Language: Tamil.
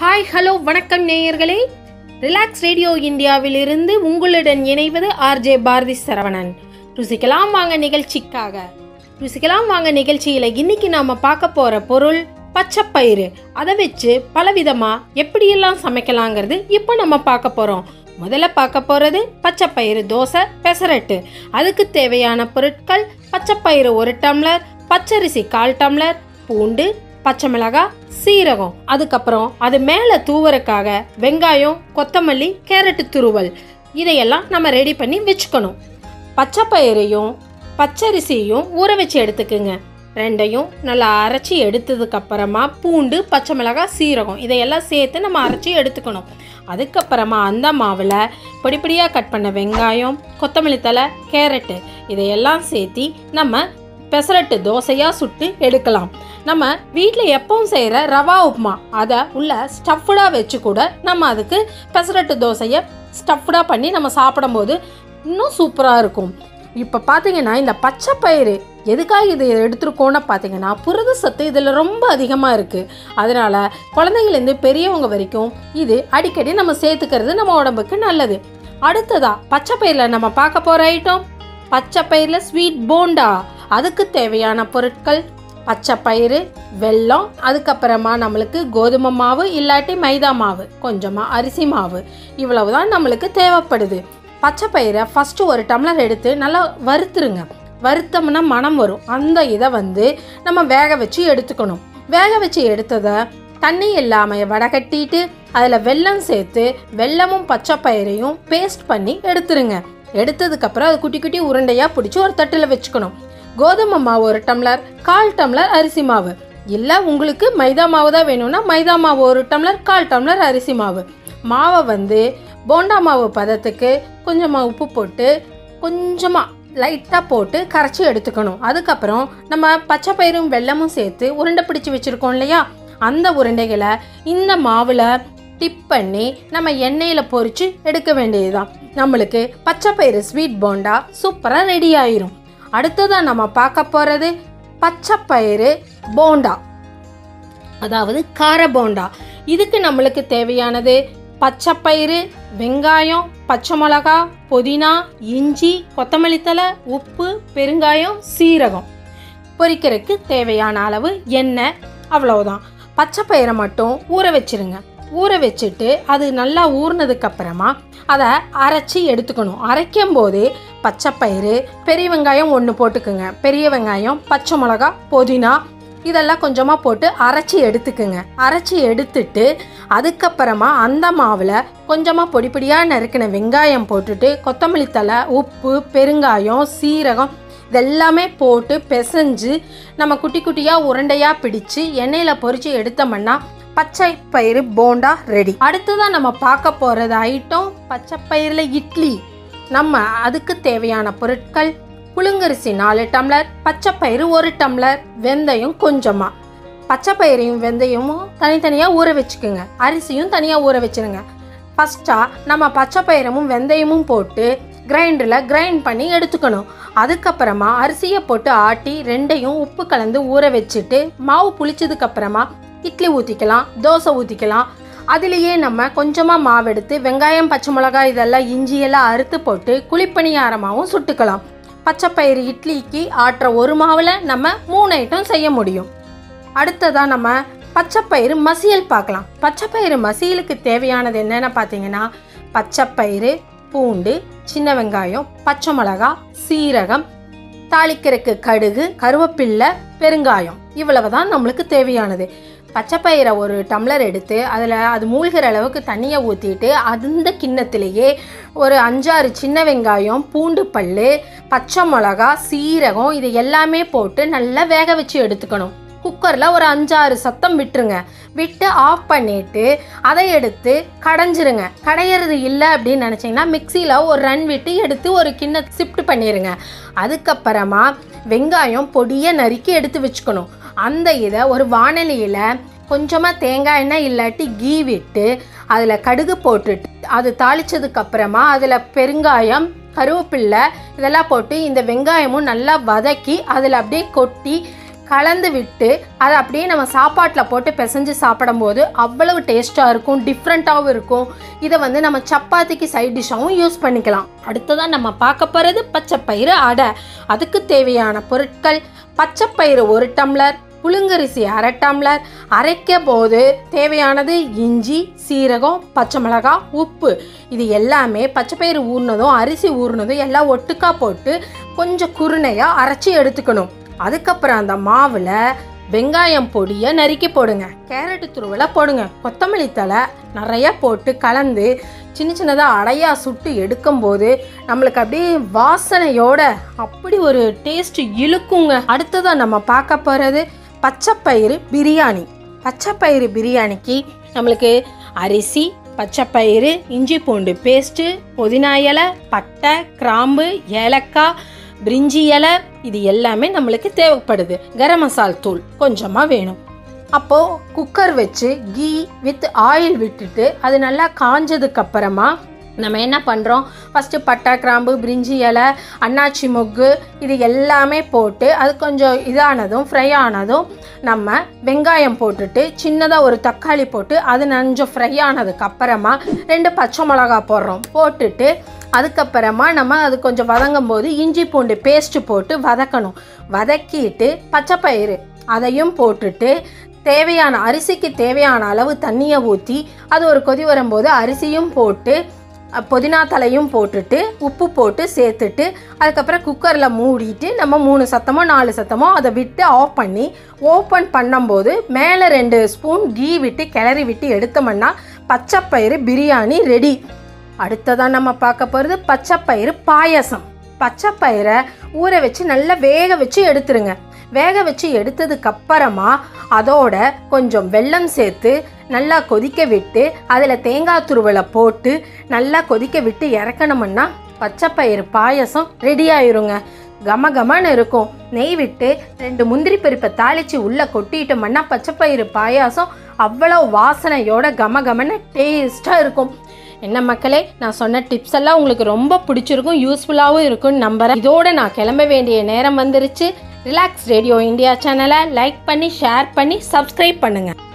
ஹாய் ஹலோ வணக்கம் நேயர்களே ரிலாக்ஸ் ரேடியோ இந்தியாவிலிருந்து உங்களுடன் இணைவது ஆர்ஜே பாரதி சரவணன் ருசிக்கலாம் வாங்க நிகழ்ச்சிக்காக ருசிக்கலாம் வாங்க நிகழ்ச்சியில் இன்னைக்கு நாம பார்க்க போற பொருள் பச்சைப்பயிறு அதை வச்சு பலவிதமாக எப்படியெல்லாம் சமைக்கலாங்கிறது இப்போ நம்ம பார்க்க போகிறோம் முதல்ல பார்க்க போகிறது பச்சைப்பயிறு தோசை பெசரட்டு அதுக்கு தேவையான பொருட்கள் பச்சைப்பயிறு ஒரு டம்ளர் பச்சரிசி கால் டம்ளர் பூண்டு பச்சை மிளகாய் சீரகம் அதுக்கப்புறம் அது மேலே தூவறக்காக வெங்காயம் கொத்தமல்லி கேரட்டு துருவல் இதையெல்லாம் நம்ம ரெடி பண்ணி வச்சுக்கணும் பச்சைப்பயிரையும் பச்சரிசியும் ஊற வச்சு எடுத்துக்குங்க ரெண்டையும் நல்லா அரைச்சி எடுத்ததுக்கு அப்புறமா பூண்டு பச்சை மிளகாய் சீரகம் இதையெல்லாம் சேர்த்து நம்ம அரைச்சி எடுத்துக்கணும் அதுக்கப்புறமா அந்த மாவில் பொடி பொடியாக கட் பண்ண வெங்காயம் கொத்தமல்லி தலை கேரட்டு இதையெல்லாம் சேர்த்தி நம்ம பெசரட்டு தோசையாக சுட்டு எடுக்கலாம் நம்ம வீட்டில் எப்பவும் செய்கிற ரவா உப்புமா அதை உள்ள ஸ்டஃப்டாக வச்சு கூட நம்ம அதுக்கு பெசரட்டு தோசையை ஸ்டஃப்டாக பண்ணி நம்ம சாப்பிடும்போது இன்னும் சூப்பராக இருக்கும் இப்போ பார்த்தீங்கன்னா இந்த பச்சை பயிறு எதுக்காக இது எடுத்திருக்கோன்னு பார்த்தீங்கன்னா புரத சத்து இதில் ரொம்ப அதிகமாக இருக்குது அதனால் குழந்தைங்கலேருந்து பெரியவங்க வரைக்கும் இது அடிக்கடி நம்ம சேர்த்துக்கிறது நம்ம உடம்புக்கு நல்லது அடுத்ததா பச்சை பயிரில் நம்ம பார்க்க போகிற ஐட்டம் பச்சை பயிரில் ஸ்வீட் போண்டா அதுக்கு தேவையான பொருட்கள் பச்சை பயிறு வெல்லம் அதுக்கப்புறமா நம்மளுக்கு கோதுமை மாவு இல்லாட்டி மைதா மாவு கொஞ்சமாக அரிசி மாவு இவ்வளவு தான் நம்மளுக்கு தேவைப்படுது பச்சை பயிரை ஃபஸ்ட்டு ஒரு டம்ளர் எடுத்து நல்லா வறுத்துருங்க வறுத்தோம்னா மனம் வரும் அந்த இதை வந்து நம்ம வேக வச்சு எடுத்துக்கணும் வேக வச்சு எடுத்ததை தண்ணி இல்லாமல் வடகட்டிட்டு அதில் வெல்லம் சேர்த்து வெல்லமும் பச்சை பயிரையும் பேஸ்ட் பண்ணி எடுத்துருங்க எடுத்ததுக்கப்புறம் அது குட்டி குட்டி உருண்டையாக பிடிச்சி ஒரு தட்டில் வச்சுக்கணும் கோதுமை மாவு ஒரு டம்ளர் கால் டம்ளர் அரிசி மாவு இல்லை உங்களுக்கு மைதா மாவு தான் வேணும்னா மைதா மாவு ஒரு டம்ளர் கால் டம்ளர் அரிசி மாவு மாவை வந்து போண்டா மாவு பதத்துக்கு கொஞ்சமாக உப்பு போட்டு கொஞ்சமாக லைட்டாக போட்டு கரைச்சி எடுத்துக்கணும் அதுக்கப்புறம் நம்ம பச்சை பயிரும் வெல்லமும் சேர்த்து உருண்டை பிடிச்சி வச்சுருக்கோம் இல்லையா அந்த உருண்டைகளை இந்த மாவில் டிப் பண்ணி நம்ம எண்ணெயில் பொரித்து எடுக்க வேண்டியதுதான் நம்மளுக்கு பச்சை பயிறு ஸ்வீட் போண்டா சூப்பராக ரெடி ஆயிரும் அடுத்ததாக நம்ம பார்க்க போகிறது பச்சை பயிறு போண்டா அதாவது கார போண்டா இதுக்கு நம்மளுக்கு தேவையானது பச்சைப்பயிறு வெங்காயம் பச்சை மிளகா புதினா இஞ்சி கொத்தமல்லி தலை உப்பு பெருங்காயம் சீரகம் பொரிக்கிறதுக்கு தேவையான அளவு எண்ணெய் அவ்வளவுதான் பச்சைப்பயிரை மட்டும் ஊற வச்சிருங்க ஊற வச்சுட்டு அது நல்லா ஊறினதுக்கு அப்புறமா அதை அரைச்சி எடுத்துக்கணும் அரைக்கும் போது பச்சைப்பயிறு பெரிய வெங்காயம் ஒன்று போட்டுக்குங்க பெரிய வெங்காயம் பச்சை மிளகா புதினா இதெல்லாம் கொஞ்சமாக போட்டு அரைச்சி எடுத்துக்குங்க அரைச்சி எடுத்துட்டு அதுக்கப்புறமா அந்த மாவில் கொஞ்சமாக பொடி பொடியாக நறுக்கின வெங்காயம் போட்டுட்டு கொத்தமல்லி தலை உப்பு பெருங்காயம் சீரகம் இதெல்லாமே போட்டு பிசைஞ்சு நம்ம குட்டி குட்டியாக உருண்டையாக பிடிச்சு எண்ணெயில் பொரித்து எடுத்தோம்னா பச்சை பயிறு போண்டா ரெடி அடுத்ததான் நம்ம பார்க்க போகிறது ஐட்டம் பச்சை பயிரில் இட்லி நம்ம அதுக்கு தேவையான பொருட்கள் புழுங்கரிசி நாலு டம்ளர் பச்சைப்பயிறு ஒரு டம்ளர் வெந்தயம் கொஞ்சமாக பச்சைப்பயிரையும் வெந்தயமும் தனித்தனியாக ஊற வச்சுக்கோங்க அரிசியும் தனியாக ஊற வச்சுருங்க ஃபஸ்ட்டாக நம்ம பச்சைப்பயிரமும் வெந்தயமும் போட்டு கிரைண்டரில் கிரைண்ட் பண்ணி எடுத்துக்கணும் அதுக்கப்புறமா அரிசியை போட்டு ஆட்டி ரெண்டையும் உப்பு கலந்து ஊற வச்சுட்டு மாவு புளிச்சதுக்கப்புறமா இட்லி ஊற்றிக்கலாம் தோசை ஊற்றிக்கலாம் அதுலேயே நம்ம கொஞ்சமாக மாவு எடுத்து வெங்காயம் பச்சை மிளகாய் இதெல்லாம் இஞ்சியெல்லாம் அறுத்து போட்டு குழிப்பணியாரமாகவும் சுட்டுக்கலாம் பச்சைப்பயிறு இட்லிக்கு ஆட்டுற ஒரு மாவில் நம்ம மூணு ஐட்டம் செய்ய முடியும் அடுத்ததாக நம்ம பச்சைப்பயிறு மசியல் பார்க்கலாம் பச்சைப்பயிறு மசியலுக்கு தேவையானது என்னென்னு பார்த்தீங்கன்னா பச்சைப்பயிறு பூண்டு சின்ன வெங்காயம் பச்சை மிளகா சீரகம் தாளிக்கிறதுக்கு கடுகு கருவேப்பில்லை பெருங்காயம் இவ்வளவு தான் நம்மளுக்கு தேவையானது பச்சைப்பயிரை ஒரு டம்ளர் எடுத்து அதில் அது மூழ்கிற அளவுக்கு தண்ணியை ஊற்றிட்டு அந்த கிண்ணத்திலேயே ஒரு அஞ்சாறு சின்ன வெங்காயம் பூண்டு பல் பச்சை மிளகா சீரகம் இது எல்லாமே போட்டு நல்லா வேக வச்சு எடுத்துக்கணும் குக்கரில் ஒரு அஞ்சாறு சத்தம் விட்டுருங்க விட்டு ஆஃப் பண்ணிவிட்டு அதை எடுத்து கடைஞ்சிருங்க கடையிறது இல்லை அப்படின்னு நினச்சிங்கன்னா மிக்சியில் ஒரு ரன் விட்டு எடுத்து ஒரு கிண்ண ஷிஃப்ட் பண்ணிடுங்க அதுக்கப்புறமா வெங்காயம் பொடியை நறுக்கி எடுத்து வச்சுக்கணும் அந்த இதை ஒரு வானலியில் கொஞ்சமாக தேங்காய் எண்ணெய் இல்லாட்டி கீ விட்டு அதில் கடுகு போட்டுட்டு அது தாளிச்சதுக்கு அப்புறமா அதில் பெருங்காயம் கருவேப்பில்லை இதெல்லாம் போட்டு இந்த வெங்காயமும் நல்லா வதக்கி அதில் அப்படியே கொட்டி கலந்து விட்டு அதை அப்படியே நம்ம சாப்பாட்டில் போட்டு பிசைஞ்சு சாப்பிடும்போது அவ்வளவு டேஸ்ட்டாக இருக்கும் டிஃப்ரெண்ட்டாகவும் இருக்கும் இதை வந்து நம்ம சப்பாத்திக்கு சைட் டிஷ்ஷாகவும் யூஸ் பண்ணிக்கலாம் அடுத்ததான் நம்ம பார்க்க போகிறது பச்சைப்பயிறு அடை அதுக்கு தேவையான பொருட்கள் பச்சைப்பயிறு ஒரு டம்ளர் புழுங்கரிசி அரை டம்ளர் அரைக்க போது தேவையானது இஞ்சி சீரகம் பச்சை மிளகாய் உப்பு இது எல்லாமே பச்சைப்பயிறு ஊறினதும் அரிசி ஊறினதும் எல்லாம் ஒட்டுக்கா போட்டு கொஞ்சம் குருணையாக அரைச்சி எடுத்துக்கணும் அதுக்கப்புறம் அந்த மாவில் வெங்காயம் பொடியை நறுக்கி போடுங்க கேரட்டு துருவலை போடுங்க கொத்தமல்லி தழை நிறைய போட்டு கலந்து சின்ன சின்னதாக அடையா சுட்டு எடுக்கும்போது நம்மளுக்கு அப்படியே வாசனையோட அப்படி ஒரு டேஸ்ட் இழுக்குங்க அடுத்ததாக நம்ம பார்க்க போகிறது பச்சைப்பயிறு பிரியாணி பச்சைப்பயிறு பிரியாணிக்கு நம்மளுக்கு அரிசி பச்சைப்பயிறு இஞ்சி பூண்டு பேஸ்ட்டு புதினா இலை பட்டை கிராம்பு ஏலக்காய் பிரிஞ்சி இலை இது எல்லாமே நம்மளுக்கு தேவைப்படுது கரம் மசால் தூள் கொஞ்சமாக வேணும் அப்போது குக்கர் வச்சு கீ வித் ஆயில் விட்டுட்டு அது நல்லா காஞ்சதுக்கு அப்புறமா நம்ம என்ன பண்ணுறோம் ஃபஸ்ட்டு பட்டை கிராம்பு பிரிஞ்சி இலை அன்னாச்சி மொக்கு இது எல்லாமே போட்டு அது கொஞ்சம் இதானதும் ஃப்ரை ஆனதும் நம்ம வெங்காயம் போட்டுட்டு சின்னதாக ஒரு தக்காளி போட்டு அது கொஞ்சம் ஃப்ரை ஆனதுக்கு அப்புறமா ரெண்டு பச்சை மிளகா போடுறோம் போட்டுட்டு அதுக்கப்புறமா நம்ம அது கொஞ்சம் வதங்கும் போது இஞ்சி பூண்டு பேஸ்ட்டு போட்டு வதக்கணும் வதக்கிட்டு பச்சைப்பயிறு அதையும் போட்டுட்டு தேவையான அரிசிக்கு தேவையான அளவு தண்ணியை ஊற்றி அது ஒரு கொதி வரும்போது அரிசியும் போட்டு அஹ், புதினா தலையும் போட்டுட்டு உப்பு போட்டு சேர்த்துட்டு அதுக்கப்புறம் குக்கரில் மூடிட்டு நம்ம மூணு சத்தமோ நாலு சத்தமோ அதை விட்டு ஆஃப் பண்ணி ஓப்பன் பண்ணும்போது மேலே ரெண்டு ஸ்பூன் கீ விட்டு கிளறி விட்டு எடுத்தோம்னா பச்சைப்பயிறு பிரியாணி ரெடி அடுத்ததான் நம்ம பார்க்க போகிறது பச்சைப்பயிறு பாயசம் பச்சைப்பயிரை ஊற வச்சு நல்லா வேக வச்சு எடுத்துருங்க வேக வச்சு எடுத்ததுக்கு அப்புறமா அதோட கொஞ்சம் வெல்லம் சேர்த்து நல்லா கொதிக்க விட்டு அதில் தேங்காய் துருவலை போட்டு நல்லா கொதிக்க விட்டு இறக்கணும்னா பச்சைப்பயிறு பாயசம் ரெடி ஆயிருங்க கம கமன்னு இருக்கும் நெய் விட்டு ரெண்டு முந்திரி பருப்பை தாளித்து உள்ளே கொட்டிட்டோம்னா பச்சைப்பயிறு பாயாசம் அவ்வளோ வாசனையோட கம கமன்னு டேஸ்ட்டாக இருக்கும் என்ன மக்களே நான் சொன்ன டிப்ஸ் எல்லாம் உங்களுக்கு ரொம்ப பிடிச்சிருக்கும் யூஸ்ஃபுல்லாகவும் இருக்கும்னு நம்புறேன் இதோட நான் கிளம்ப வேண்டிய நேரம் வந்துருச்சு ரிலாக்ஸ் ரேடியோ இந்தியா சேனலை லைக் பண்ணி ஷேர் பண்ணி சப்ஸ்கிரைப் பண்ணுங்கள்